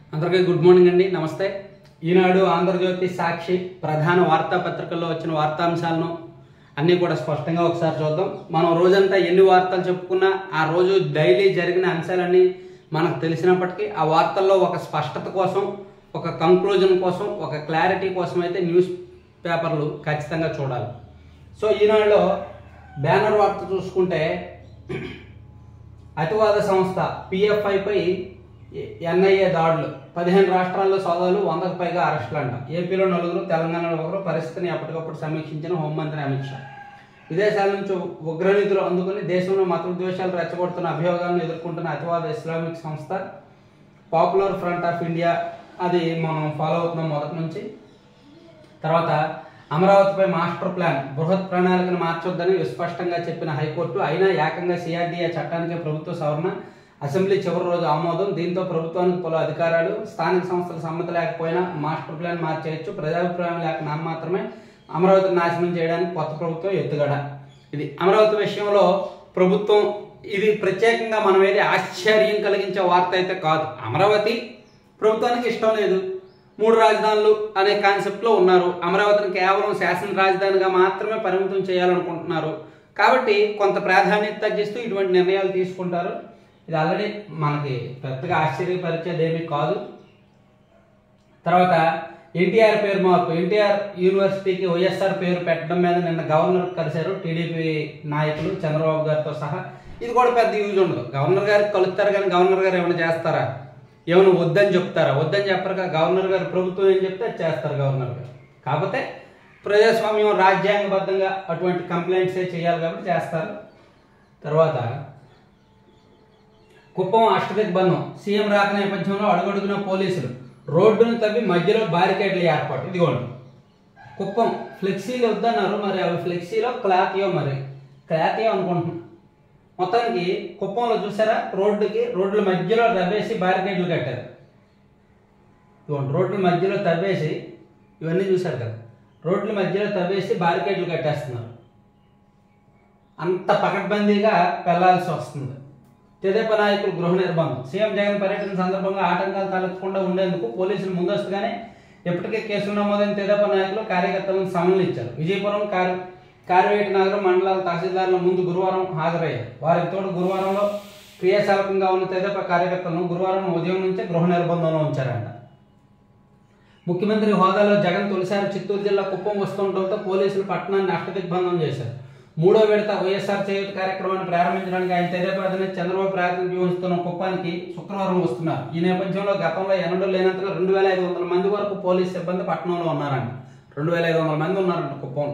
అందరికీ good morning అండి నమస్తే ఈనాడు ఆంధ్రజ్యోతి సాక్షి ప్రధాన వార్తాపత్రికల్లో వచ్చిన వార్తాంశాలను అన్నీ కూడా స్పష్టంగా ఒకసారి చూద్దాం మనం రోజంతా ఎన్ని వార్తలు చెప్పుకున్నా ఆ రోజు డైలీ జరిగిన అంశాలన్నీ మనకు తెలిసినప్పటికీ ఆ వార్తల్లో ఒక స్పష్టత కోసం ఒక కంక్లూజన్ కోసం ఒక క్లారిటీ కోసం అయితే న్యూస్ పేపర్లు ఖచ్చితంగా చూడాలి సో ఈనాడులో బ్యానర్ వార్త చూసుకుంటే అతివాద సంస్థ పిఎఫ్ఐపై ఎన్ఐఏ దాడులు పదిహేను రాష్ట్రాల్లో సోదాలు వందకు పైగా అరెస్టులు అంట ఏపీలో నలుగురు తెలంగాణలో ఒకరు పరిస్థితిని ఎప్పటికప్పుడు సమీక్షించిన హోంమంత్రి అమిత్ షా విదేశాల నుంచి ఉగ్రనిధులు అందుకుని దేశంలో మత ఉద్వేషాలు రెచ్చగొడుతున్న అభియోగాలను ఎదుర్కొంటున్న అతివాద ఇస్లామిక్ సంస్థ పాపులర్ ఫ్రంట్ ఆఫ్ ఇండియా అది మనం ఫాలో అవుతున్నాం మొదటి నుంచి తర్వాత అమరావతిపై మాస్టర్ ప్లాన్ బృహత్ ప్రణాళికను మార్చొద్దని విస్పష్టంగా చెప్పిన హైకోర్టు అయినా ఏకంగా సిఆర్డీఏ చట్టానికి ప్రభుత్వ సవరణ అసెంబ్లీ చివరి రోజు ఆమోదం దీంతో ప్రభుత్వానికి పలు అధికారాలు స్థానిక సంస్థల సమ్మతి లేకపోయినా మాస్టర్ ప్లాన్ మార్చేయచ్చు ప్రజాభిప్రాయం లేక నామ మాత్రమే అమరావతిని నాశనం చేయడానికి కొత్త ప్రభుత్వం ఎత్తుగడ ఇది అమరావతి విషయంలో ప్రభుత్వం ఇది ప్రత్యేకంగా మనం ఏది ఆశ్చర్యం కలిగించే వార్త అయితే కాదు అమరావతి ప్రభుత్వానికి ఇష్టం లేదు మూడు రాజధానులు అనే కాన్సెప్ట్లో ఉన్నారు అమరావతిని కేవలం శాసన రాజధానిగా మాత్రమే పరిమితం చేయాలనుకుంటున్నారు కాబట్టి కొంత ప్రాధాన్యత తగ్గిస్తూ ఇటువంటి నిర్ణయాలు తీసుకుంటారు ఇది ఆల్రెడీ మనకి పెద్దగా ఆశ్చర్యపరిచేది ఏమీ కాదు తర్వాత ఎన్టీఆర్ పేరు మార్పు ఎన్టీఆర్ యూనివర్సిటీకి వైఎస్ఆర్ పేరు పెట్టడం మీద నిన్న గవర్నర్ కలిశారు టీడీపీ నాయకులు చంద్రబాబు గారితో సహా ఇది కూడా పెద్ద యూజ్ ఉండదు గవర్నర్ గారికి కలుస్తారు కానీ గవర్నర్ గారు ఏమైనా చేస్తారా ఏమైనా వద్దని చెప్తారా వద్దని చెప్పరు కదా గవర్నర్ గారు ప్రభుత్వం ఏం చెప్తే అది చేస్తారు గవర్నర్ గారు కాకపోతే ప్రజాస్వామ్యం రాజ్యాంగబద్ధంగా అటువంటి కంప్లైంట్సే చేయాలి కాబట్టి చేస్తారు తర్వాత కుప్పం అష్టదిగ్బంధం సీఎం రాక నేపథ్యంలో అడుగడుగున పోలీసులు రోడ్డును తవ్వి మధ్యలో బారికేడ్లు ఏర్పాటు ఇదిగోండి కుప్పం ఫ్లెక్సీలు వద్దన్నారు మరి అవి ఫ్లెక్సీలో క్లాతియో మరి క్లాతియో అనుకుంటున్నాం మొత్తానికి కుప్పంలో చూసారా రోడ్డుకి రోడ్ల మధ్యలో తవ్వేసి బారికేడ్లు కట్టారు ఇదిగోండి రోడ్ల మధ్యలో తవ్వేసి ఇవన్నీ చూశారు కదా రోడ్ల మధ్యలో తవ్వేసి బారికేడ్లు కట్టేస్తున్నారు అంత పకడ్బందీగా వెళ్లాల్సి వస్తుంది తెదేపా నాయకులు గృహ నిర్బంధం సీఎం జగన్ పర్యటన సందర్భంగా ఆటంకాలు తలెత్తకుండా ఉండేందుకు పోలీసులు ముందస్తుగానే ఎప్పటికే కేసులు నమోదైన తెదేపా నాయకులు కార్యకర్తలను సమన్లు ఇచ్చారు విజయపురం కార్ కార్వేటి నగరం మండలాల తహసీల్దార్ల ముందు గురువారం హాజరయ్యారు వారికి తోడు గురువారంలో క్రియాశీలకంగా ఉన్న తెదేపా కార్యకర్తలను గురువారం ఉదయం నుంచే గృహ నిర్బంధంలో ఉంచారంట ముఖ్యమంత్రి హోదాలో జగన్ తొలిసారి చిత్తూరు జిల్లా కుప్పం వస్తుండటంతో పోలీసులు పట్టణాన్ని అష్టదిగ్బంధం చేశారు మూడో విడత వైఎస్ఆర్ చేయూత కార్యక్రమాన్ని ప్రారంభించడానికి ఆయన తెదేపా అధినేత చంద్రబాబు ప్రాతినిధ్యం వహిస్తున్న కుప్పానికి శుక్రవారం వస్తున్నారు ఈ నేపథ్యంలో గతంలో ఎన్నడూ లేనంతగా రెండు వేల ఐదు వందల మంది వరకు పోలీస్ సిబ్బంది పట్టణంలో ఉన్నారంట రెండు వేల ఐదు వందల మంది ఉన్నారంట కుప్పంలో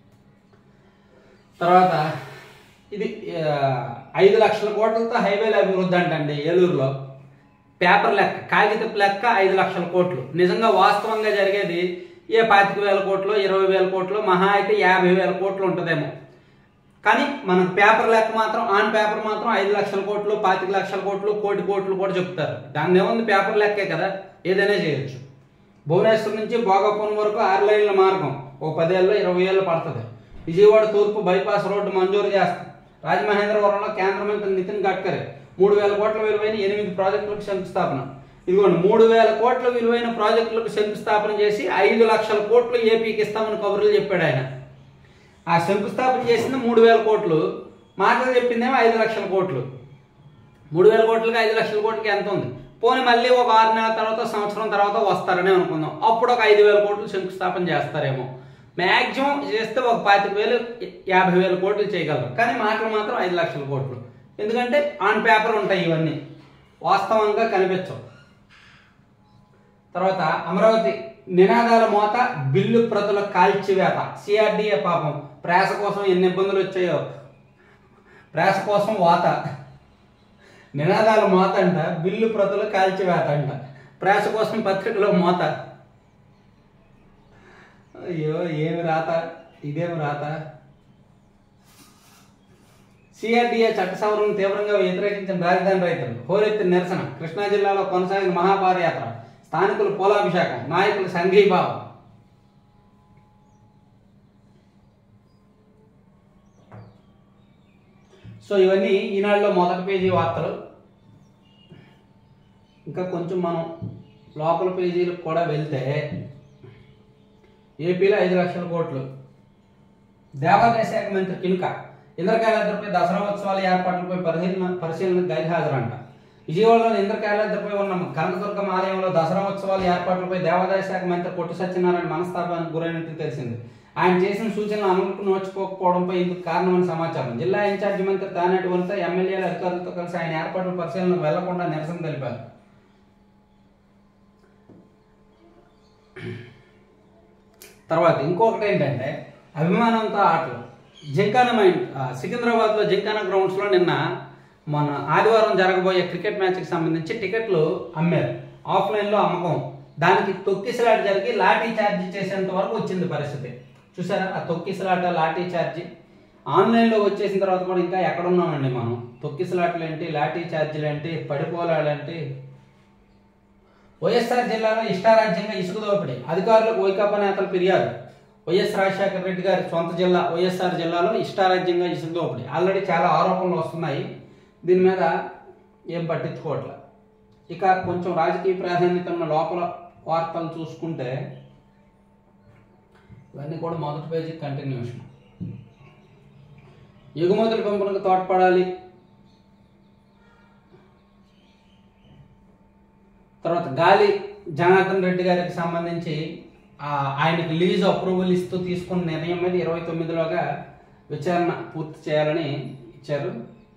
తర్వాత ఇది ఆ, ఐదు లక్షల కోట్లతో హైవేల అభివృద్ధి అంటండి ఏలూరులో పేపర్ లెక్క కాగితపు లెక్క ఐదు లక్షల కోట్లు నిజంగా వాస్తవంగా జరిగేది ఏ పాతిక వేల కోట్లు ఇరవై వేల కోట్లు మహా అయితే యాభై వేల కోట్లు ఉంటుందేమో కానీ మనం పేపర్ లెక్క మాత్రం ఆన్ పేపర్ మాత్రం ఐదు లక్షల కోట్లు పాతిక లక్షల కోట్లు కోటి కోట్లు కూడా చెప్తారు దాని ఏముంది పేపర్ లెక్కే కదా ఏదైనా చేయొచ్చు భువనేశ్వర్ నుంచి భోగాపురం వరకు ఆరు లైన్ల మార్గం ఓ పదేళ్ళు ఇరవై ఏళ్ళు పడుతుంది విజయవాడ తూర్పు బైపాస్ రోడ్డు మంజూరు చేస్తుంది రాజమహేంద్రవరంలో కేంద్ర మంత్రి నితిన్ గడ్కరీ మూడు వేల కోట్ల విలువైన ఎనిమిది ప్రాజెక్టులకు శంకుస్థాపన ఇదిగోండి మూడు వేల కోట్ల విలువైన ప్రాజెక్టులకు శంకుస్థాపన చేసి ఐదు లక్షల కోట్లు ఏపీకి ఇస్తామని కబుర్లు చెప్పాడు ఆయన ఆ శంకుస్థాపన చేసింది మూడు వేల కోట్లు మాటలు చెప్పిందేమో ఐదు లక్షల కోట్లు మూడు వేల కోట్లకి ఐదు లక్షల కోట్లకి ఎంత ఉంది పోనీ మళ్ళీ ఒక ఆరు నెలల తర్వాత సంవత్సరం తర్వాత వస్తారని అనుకుందాం అప్పుడు ఒక ఐదు వేల కోట్లు శంకుస్థాపన చేస్తారేమో మ్యాక్సిమం చేస్తే ఒక పాతిక వేలు యాభై వేల కోట్లు చేయగలరు కానీ మాటలు మాత్రం ఐదు లక్షల కోట్లు ఎందుకంటే ఆన్ పేపర్ ఉంటాయి ఇవన్నీ వాస్తవంగా కనిపించవు తర్వాత అమరావతి నినాదాల మోత బిల్లు ప్రతుల కాల్చివేత సిఆర్డిఏ పాపం ప్రేస కోసం ఎన్ని ఇబ్బందులు వచ్చాయో ప్రేస కోసం వాత నినాదాల మోత అంట బిల్లు ప్రతుల కాల్చివేత అంట ప్రేస కోసం పత్రికలో మోత అయ్యో ఏమి రాత ఇదేమి రాత సిఆర్డీఏ చట్ట సవరణను తీవ్రంగా వ్యతిరేకించిన రాజధాని రైతులు హోరెత్తిన నిరసన కృష్ణా జిల్లాలో కొనసాగిన మహాపాదయాత్ర స్థానికులు పోలాభిషేకం నాయకులు సంఘీభావం సో ఇవన్నీ ఈనాడులో మొదటి పేజీ వార్తలు ఇంకా కొంచెం మనం లోకల్ పేజీలకు కూడా వెళ్తే ఏపీలో ఐదు లక్షల కోట్లు దేవాదాయ శాఖ మంత్రి కినుక ఇంద్రకాళేశ్వరపై దసరా ఉత్సవాల ఏర్పాట్లపై పరిశీలన పరిశీలన గైర్హాజరంట విజయవాడలోని ఇంద్రకాళేశ్వరపై ఉన్న కనకదుర్గం ఆలయంలో దసరా ఉత్సవాల ఏర్పాట్లపై దేవాదాయ శాఖ మంత్రి కొట్టు సత్యనారాయణ మనస్తాపానికి గురైనట్టు తెలిసింది ఆయన చేసిన సూచనలు అమలుకు నోచుకోకపోవడంపై ఇందుకు కారణమని సమాచారం జిల్లా ఇన్ఛార్జి మంత్రి తానేటి వనిత ఎమ్మెల్యేల అధికారులతో కలిసి ఆయన ఏర్పాట్ల పరిశీలనకు వెళ్లకుండా నిరసన తెలిపారు తర్వాత ఇంకొకటి ఏంటంటే అభిమానంతో ఆటలు జింకానా మైండ్ ఆ, సికింద్రాబాద్లో జింకానా గ్రౌండ్స్లో నిన్న మన ఆదివారం జరగబోయే క్రికెట్ మ్యాచ్కి సంబంధించి టికెట్లు అమ్మారు ఆఫ్లైన్లో అమ్మకం దానికి తొక్కిసలాట జరిగి లాఠీ ఛార్జ్ చేసేంత వరకు వచ్చింది పరిస్థితి చూసారా ఆ తొక్కిసలాట లాఠీ ఛార్జీ ఆన్లైన్లో వచ్చేసిన తర్వాత కూడా ఇంకా ఎక్కడ ఉన్నామండి మనం తొక్కిసలాటలు ఏంటి లాఠీ ఛార్జీలు ఏంటి పడిపోలాడేంటి వైఎస్ఆర్ జిల్లాలో ఇష్టారాజ్యంగా ఇసుక దోపిడీ అధికారులకు వైకాపా నేతల ఫిర్యాదు వైఎస్ రాజశేఖర రెడ్డి గారి సొంత జిల్లా వైఎస్ఆర్ జిల్లాలో ఇష్టారాజ్యంగా ఇసుక దోపిడీ ఆల్రెడీ చాలా ఆరోపణలు వస్తున్నాయి దీని మీద ఏం పట్టించుకోవట్లే ఇక కొంచెం రాజకీయ ప్రాధాన్యత ఉన్న లోపల వార్తలు చూసుకుంటే ఇవన్నీ కూడా మొదటి పేజీ కంటిన్యూషన్ ఎగుమతుల పెంపునకు తోడ్పడాలి తర్వాత గాలి జనార్దన్ రెడ్డి గారికి సంబంధించి ఆ, ఆయనకి లీజ్ అప్రూవల్ ఇస్తూ తీసుకున్న నిర్ణయం మీద ఇరవై తొమ్మిదిలోగా విచారణ పూర్తి చేయాలని ఇచ్చారు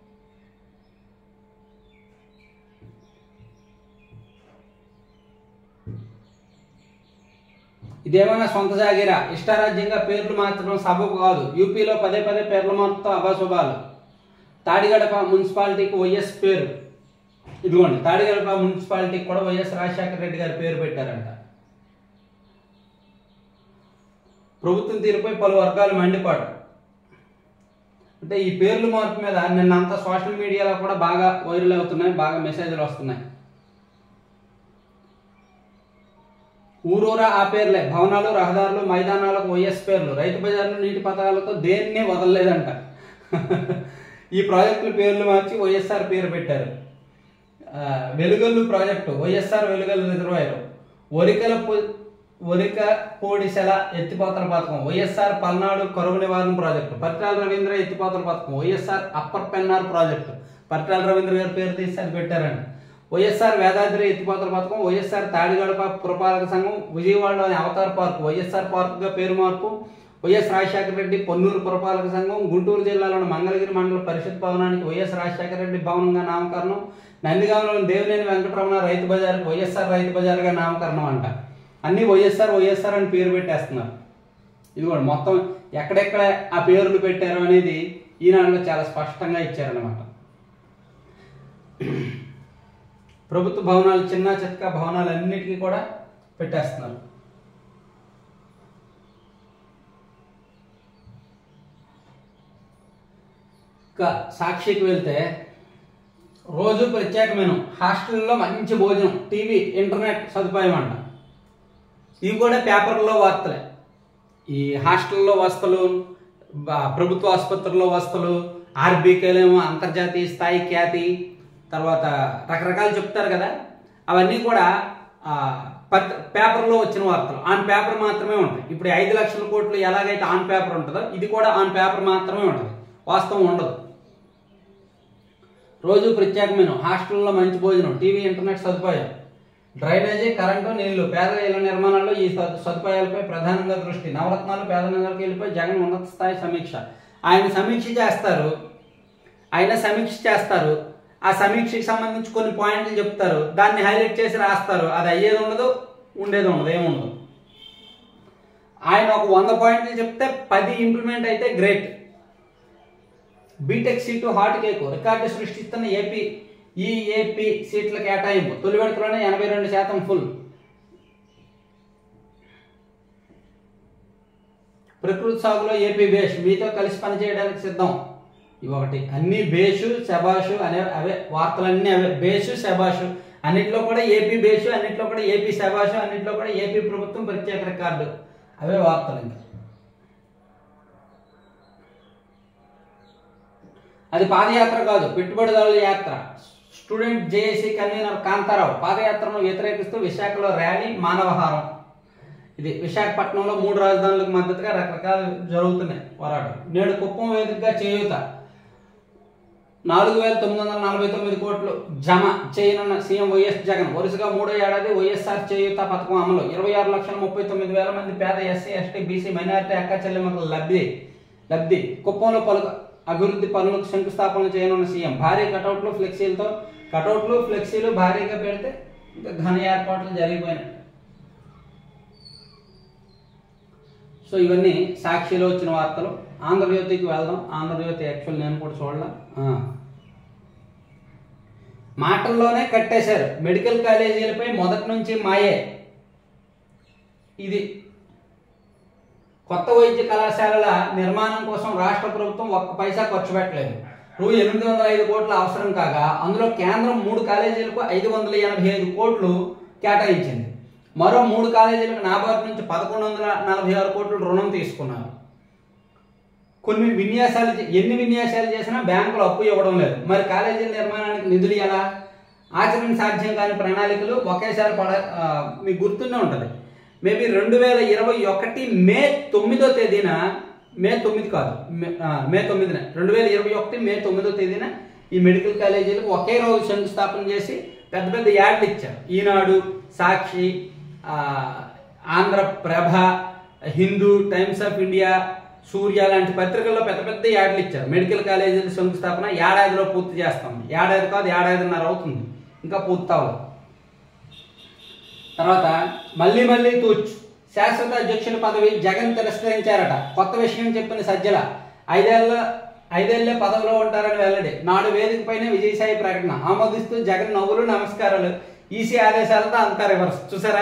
ఇదేమైనా సొంత జాగిరా ఇష్టారాజ్యంగా పేర్లు మార్చడం సబబు కాదు యూపీలో పదే పదే పేర్ల మార్పుతో అభాశుభాలు తాడిగడప మున్సిపాలిటీకి వైఎస్ పేరు ఇదిగోండి తాడిగడప మున్సిపాలిటీకి కూడా వైఎస్ రాజశేఖర రెడ్డి గారి పేరు పెట్టారంట ప్రభుత్వం తీరుపై పలు వర్గాలు మండిపాటు అంటే ఈ పేర్ల మార్పు మీద నిన్నంతా సోషల్ మీడియాలో కూడా బాగా వైరల్ అవుతున్నాయి బాగా మెసేజ్లు వస్తున్నాయి ఊరూరా ఆ పేర్లే భవనాలు రహదారులు మైదానాలకు వైఎస్ పేర్లు రైతు బజార్లు నీటి పథకాలతో దేన్నే వదలలేదంట ఈ ప్రాజెక్టుల పేర్లు మార్చి వైఎస్ఆర్ పేరు పెట్టారు ఆ, Veligallu project YSR Veligallu reservoir ఒరికల పు- ఒరిక పోడిసెల ఎత్తిపోతల పథకం వైఎస్ఆర్ పల్నాడు కరువు నివారణ ప్రాజెక్టు పరిటాల రవీంద్ర ఎత్తిపోతల పథకం YSR upper Pennar project Paritala Ravindra గారి పేరు తీసి అది పెట్టారండి వైఎస్ఆర్ వేదాద్రి ఎత్తిపోతల పథకం వైఎస్ఆర్ తాడిగడప పురపాలక సంఘం విజయవాడలోని అవతార్ పార్క్ వైఎస్ఆర్ పార్కుగా పేరు మార్పు వైఎస్ రాజశేఖర రెడ్డి పొన్నూరు పురపాలక సంఘం గుంటూరు జిల్లాలోని మంగళగిరి మండల పరిషత్ భవనానికి వైఎస్ రాజశేఖర రెడ్డి భవనంగా నామకరణం నందిగామలోని దేవినేని వెంకటరమణ రైతు బజార్ వైఎస్ఆర్ రైతు బజార్గా నామకరణం అంట అన్ని వైఎస్ఆర్ వైఎస్ఆర్ అని పేరు పెట్టేస్తున్నారు ఇదిగోండి మొత్తం ఎక్కడెక్కడ ఆ పేర్లు పెట్టారు అనేది ఈనాడులో చాలా స్పష్టంగా ఇచ్చారన్నమాట ప్రభుత్వ భవనాలు చిన్న చిత్క భవనాలు అన్నిటికీ కూడా పెట్టేస్తున్నారు ఇంకా సాక్షికి వెళ్తే రోజు ప్రత్యేక మెను హాస్టల్లో మంచి భోజనం టీవీ ఇంటర్నెట్ సదుపాయం అంట ఇవి కూడా పేపర్లో వార్తలే ఈ హాస్టల్లో వస్తువులు బ- ప్రభుత్వ ఆసుపత్రుల్లో వస్తువులు ఆర్బీకేలేమో అంతర్జాతీయ స్థాయి ఖ్యాతి తర్వాత రకరకాలు చెప్తారు కదా అవన్నీ కూడా ఆ, పత్ పేపర్లో వచ్చిన వార్తలు ఆన్ పేపర్ మాత్రమే ఉంటాయి ఇప్పుడు ఐదు లక్షల కోట్లు ఎలాగైతే ఆన్ పేపర్ ఉంటుందో ఇది కూడా ఆన్ పేపర్ మాత్రమే ఉంటుంది వాస్తవం ఉండదు రోజు ప్రత్యేకమైన హాస్టల్లో మంచి భోజనం టీవీ ఇంటర్నెట్ సదుపాయం డ్రైనేజీ కరెంటు నీళ్లు పేదల ఇళ్ల నిర్మాణాల్లో ఈ సదు- సదుపాయాలపై ప్రధానంగా దృష్టి నవరత్నాలు పేద నగరికెళ్ళిపై జగన్ ఉన్నత స్థాయి సమీక్ష ఆయన సమీక్ష చేస్తారు ఆయన సమీక్ష చేస్తారు ఆ సమీక్షకి సంబంధించి కొన్ని పాయింట్లు చెప్తారు దాన్ని హైలైట్ చేసి రాస్తారు అది అయ్యేది ఉండదు ఉండేది ఉండదు ఏముండదు ఆయన ఒక వంద పాయింట్లు చెప్తే పది ఇంప్లిమెంట్ అయితే great BTech seat hot cake record సృష్టిస్తున్న ఏపీ ఈ ఏపీ సీట్ల కేటాయింపు తొలి విడతలోనే ఎనభై రెండు శాతం ఫుల్ ప్రకృతి సాగులో ఏపీ బేష్ మీతో కలిసి పనిచేయడానికి సిద్ధం ఇవి ఒకటి అన్ని బేషు శబాషు అనే అవే వార్తలన్నీ అవే బేషు శబాషు అన్నిట్లో కూడా ఏపీ బేషు అన్నిట్లో కూడా ఏపీ శబాషు అన్నిట్లో కూడా ఏపీ ప్రభుత్వం ప్రత్యేక రికార్డు అవే వార్తలు ఇంకా అది పాదయాత్ర కాదు పెట్టుబడిదారుల యాత్ర స్టూడెంట్ జేఏసీ కన్వీనర్ కాంతారావు పాదయాత్రను వ్యతిరేకిస్తూ విశాఖలో ర్యాలీ మానవహారం ఇది విశాఖపట్నంలో మూడు రాజధానులకు మద్దతుగా రకరకాలు జరుగుతున్నాయి పోరాటం నేడు కుప్పం వేదికగా చేయూత నాలుగు వేల తొమ్మిది వందల నలభై తొమ్మిది కోట్లు జమ చేయనున్న సీఎం వైఎస్ జగన్ వరుసగా మూడో ఏడాది వైఎస్ఆర్ చేయూత పథకం అమలు ఇరవై ఆరు లక్షల ముప్పై తొమ్మిది వేల మంది పేద ఎస్సీ ఎస్టీ బీసీ మైనారిటీ అక్క చెల్లెమ్మలకు లబ్ధి లబ్ధి కుప్పంలో పలు అభివృద్ధి పనులకు శంకుస్థాపన చేయనున్న సీఎం భారీ కటౌట్లు ఫ్లెక్సీలతో కటౌట్లు ఫ్లెక్సీలు భారీగా పెడితే ఇంకా ఘన ఏర్పాట్లు జరిగిపోయినాయి సో ఇవన్నీ సాక్షిలో వచ్చిన వార్తలు ఆంధ్రజ్యోతికి వెళ్దాం ఆంధ్రజ్యోతి యాక్చువల్ నేను కూడా చూడలే ఆ. మాటల్లోనే కట్టేశారు మెడికల్ కాలేజీలపై మొదటి నుంచి మాయే ఇది కొత్త వైద్య కళాశాలల నిర్మాణం కోసం రాష్ట్ర ప్రభుత్వం ఒక్క పైసా ఖర్చు పెట్టలేదు రూ ఎనిమిది వందల ఐదు కోట్ల అవసరం కాగా అందులో కేంద్రం మూడు కాలేజీలకు ఐదు వందల ఎనభై ఐదు కోట్లు కేటాయించింది మరో మూడు కాలేజీలకు నాబార్డు నుంచి పదకొండు వందల నలభై ఆరు కోట్లు రుణం తీసుకున్నారు కొన్ని విన్యాసాలు చే- ఎన్ని విన్యాసాలు చేసినా బ్యాంకులు అప్పు ఇవ్వడం లేదు మరి కాలేజీల నిర్మాణానికి నిధులు ఎలా ఆచరణ సాధ్యం కాని ప్రణాళికలు ఒకేసారి పడ ఆ, మీకు గుర్తుండే ఉంటుంది మేబీ రెండు వేల ఇరవై ఒకటి మే తొమ్మిదో తేదీన మే తొమ్మిది కాదు మే ఆ, మే తొమ్మిదిన రెండు వేల ఇరవై ఒకటి మే తొమ్మిదో తేదీన ఈ మెడికల్ కాలేజీలకు ఒకే రోజు శంకుస్థాపన చేసి పెద్ద పెద్ద యాడ్లు ఇచ్చారు ఈనాడు సాక్షి ఆ, Andhraprabha Hindu Times of India Surya లాంటి పత్రికల్లో పెద్ద పెద్ద యాడ్లు ఇచ్చారు మెడికల్ కాలేజీల శంకుస్థాపన ఏడాదిలో పూర్తి చేస్తాం ఏడాది కాదు ఏడాదిన్నర అవుతుంది ఇంకా పూర్తి అవ్వదు తర్వాత మళ్ళీ మళ్ళీ తూచ్ శాశ్వత అధ్యక్షుల పదవి జగన్ తిరస్కరించారట కొత్త విషయం చెప్పిన సజ్జల ఐదేళ్ల ఐదేళ్లే పదవిలో ఉంటారని వెల్లడి నాడు వేదిక పైన విజయసాయి ప్రకటన ఆమోదిస్తూ జగన్ నవ్వులు నమస్కారాలు ఈసీ ఆదేశాలతో అంతా రివర్స్ చూసారా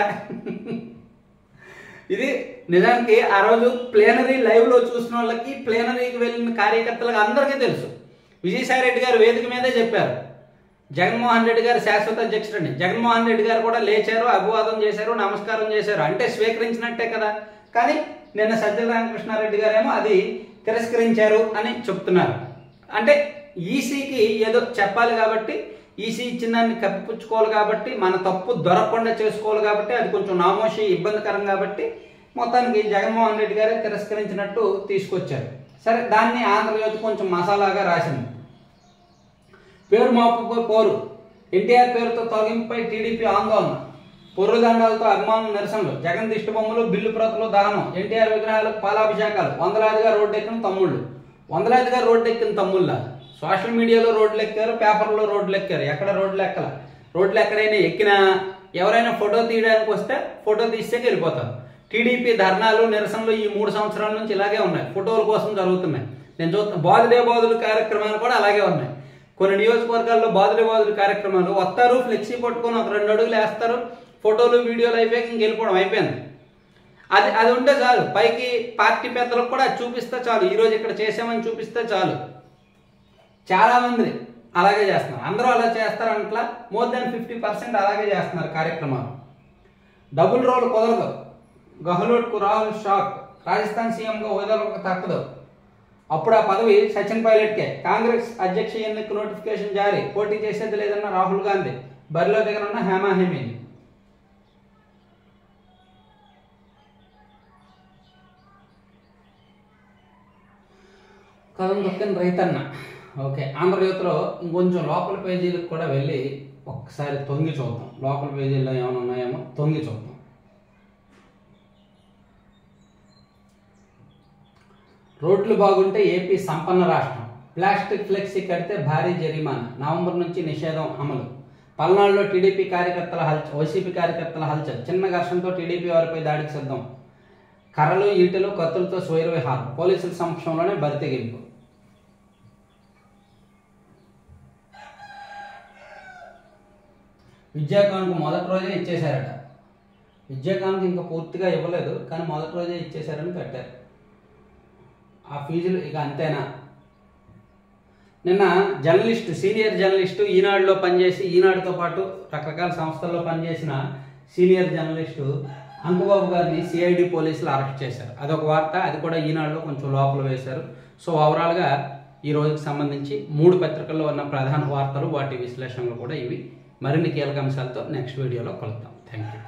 ఇది నిజానికి ఆ రోజు ప్లేనరీ లైవ్ లో చూసిన వాళ్ళకి ప్లేనరీకి వెళ్ళిన కార్యకర్తలకు అందరికీ తెలుసు విజయసాయి రెడ్డి గారు వేదిక మీదే చెప్పారు జగన్మోహన్ రెడ్డి గారు శాశ్వత అధ్యక్షుడిని జగన్మోహన్ రెడ్డి గారు కూడా లేచారు అభివాదం చేశారు నమస్కారం చేశారు అంటే స్వీకరించినట్టే కదా కానీ నిన్న సజ్జల రామకృష్ణారెడ్డి గారేమో అది తిరస్కరించారు అని చెప్తున్నారు అంటే ఈసీకి ఏదో చెప్పాలి కాబట్టి ఈసీ ఇచ్చిన దాన్ని కప్పిపుచ్చుకోవాలి కాబట్టి మన తప్పు దొరకకుండా చేసుకోవాలి కాబట్టి అది కొంచెం నామోషి ఇబ్బందికరం కాబట్టి మొత్తానికి జగన్మోహన్ రెడ్డి గారే తిరస్కరించినట్టు తీసుకొచ్చారు సరే దాన్ని ఆంధ్రజ్యోతి కొంచెం మసాలాగా రాసింది పేరు మార్పుపై పోరు ఎన్టీఆర్ పేరుతో తొలగింపుపై టీడీపీ ఆందోళన పొర్రుదండాలతో అభిమానుల నిరసనలు జగన్ దిష్టి బొమ్మలు బిల్లు ప్రతులు దానం ఎన్టీఆర్ విగ్రహాలకు పాలాభిషేకాలు వందలాదిగా రోడ్డెక్కిన తమ్ముళ్ళు వందలాదిగా రోడ్డెక్కిన తమ్ముళ్ళ సోషల్ మీడియాలో రోడ్లు ఎక్కారు పేపర్లో రోడ్లు ఎక్కారు ఎక్కడ రోడ్లు ఎక్కల రోడ్లు ఎక్కడైనా ఎక్కినా ఎవరైనా ఫోటో తీయడానికి వస్తే ఫోటో తీస్తే వెళ్ళిపోతారు టీడీపీ ధర్నాలు నిరసనలు ఈ మూడు సంవత్సరాల నుంచి ఇలాగే ఉన్నాయి ఫోటోల కోసం జరుగుతున్నాయి నేను చూస్తున్న బాదులే బాదులు కార్యక్రమాలు కూడా అలాగే ఉన్నాయి కొన్ని నియోజకవర్గాల్లో బాదులే బాదులు కార్యక్రమాలు వస్తారు ఫ్లెక్సీ పట్టుకొని ఒక రెండు అడుగులు వేస్తారు ఫోటోలు వీడియోలు అయిపోయాక ఇంక వెళ్ళిపోవడం అయిపోయింది అది అది ఉంటే చాలు పైకి పార్టీ పెద్దలకు కూడా అది చూపిస్తే చాలు ఈరోజు ఇక్కడ చేసామని చూపిస్తే చాలు చాలా మంది అలాగే చేస్తున్నారు అందరూ అలా చేస్తారంట్లా మోర్ దాన్ ఫిఫ్టీ పర్సెంట్ అలాగే చేస్తున్నారు కార్యక్రమాలు డబుల్ రోల్ కుదరదు గహ్లోట్కు రాహుల్ షాక్ రాజస్థాన్ సీఎంగా హోదాలకు తప్పదు అప్పుడు ఆ పదవి సచిన్ పైలట్కే కాంగ్రెస్ అధ్యక్ష ఎన్నిక నోటిఫికేషన్ జారీ పోటీ చేసేది లేదన్న రాహుల్ గాంధీ బరిలో దిగనున్న హేమా హేమీని కథం దొక్కని రైతన్న ఓకే ఆంధ్రజ్యోతిలో ఇంకొంచెం లోపల పేజీలకు కూడా వెళ్ళి ఒక్కసారి తొంగి చూద్దాం లోపల పేజీల్లో ఏమైనా ఉన్నాయేమో తొంగి చూద్దాం రోడ్లు బాగుంటే ఏపీ సంపన్న రాష్ట్రం ప్లాస్టిక్ ఫ్లెక్సీ కడితే భారీ జరిమానా నవంబర్ నుంచి నిషేధం అమలు పల్నాడులో టీడీపీ కార్యకర్తల హల్చల్ వైసీపీ కార్యకర్తల హల్చల్ చిన్న ఘర్షణతో టీడీపీ వారిపై దాడికి సిద్ధం కర్రలు ఈటెలు కత్తులతో స్వైర విహారం పోలీసుల సమక్షంలోనే బరితెగింపు విద్యాకాంత్ మొదటి రోజే ఇచ్చేశారట విద్యాకాంత్ ఇంకా పూర్తిగా ఇవ్వలేదు కానీ మొదటి రోజే ఇచ్చేశారని పెట్టారు ఆ ఫీజులు ఇక అంతేనా నిన్న జర్నలిస్ట్ సీనియర్ జర్నలిస్ట్ ఈనాడులో పనిచేసి ఈనాడుతో పాటు రకరకాల సంస్థల్లో పనిచేసిన సీనియర్ జర్నలిస్టు అంకుబాబు గారిని సిఐడి పోలీసులు అరెస్ట్ చేశారు అదొక వార్త అది కూడా ఈనాడులో కొంచెం లోపల వేశారు సో ఓవరాల్గా ఈ రోజుకి సంబంధించి మూడు పత్రికల్లో ఉన్న ప్రధాన వార్తలు వాటి విశ్లేషణలు కూడా ఇవి మరిన్ని కీలక అంశాలతో నెక్స్ట్ వీడియోలో కలుద్దాం థ్యాంక్ యూ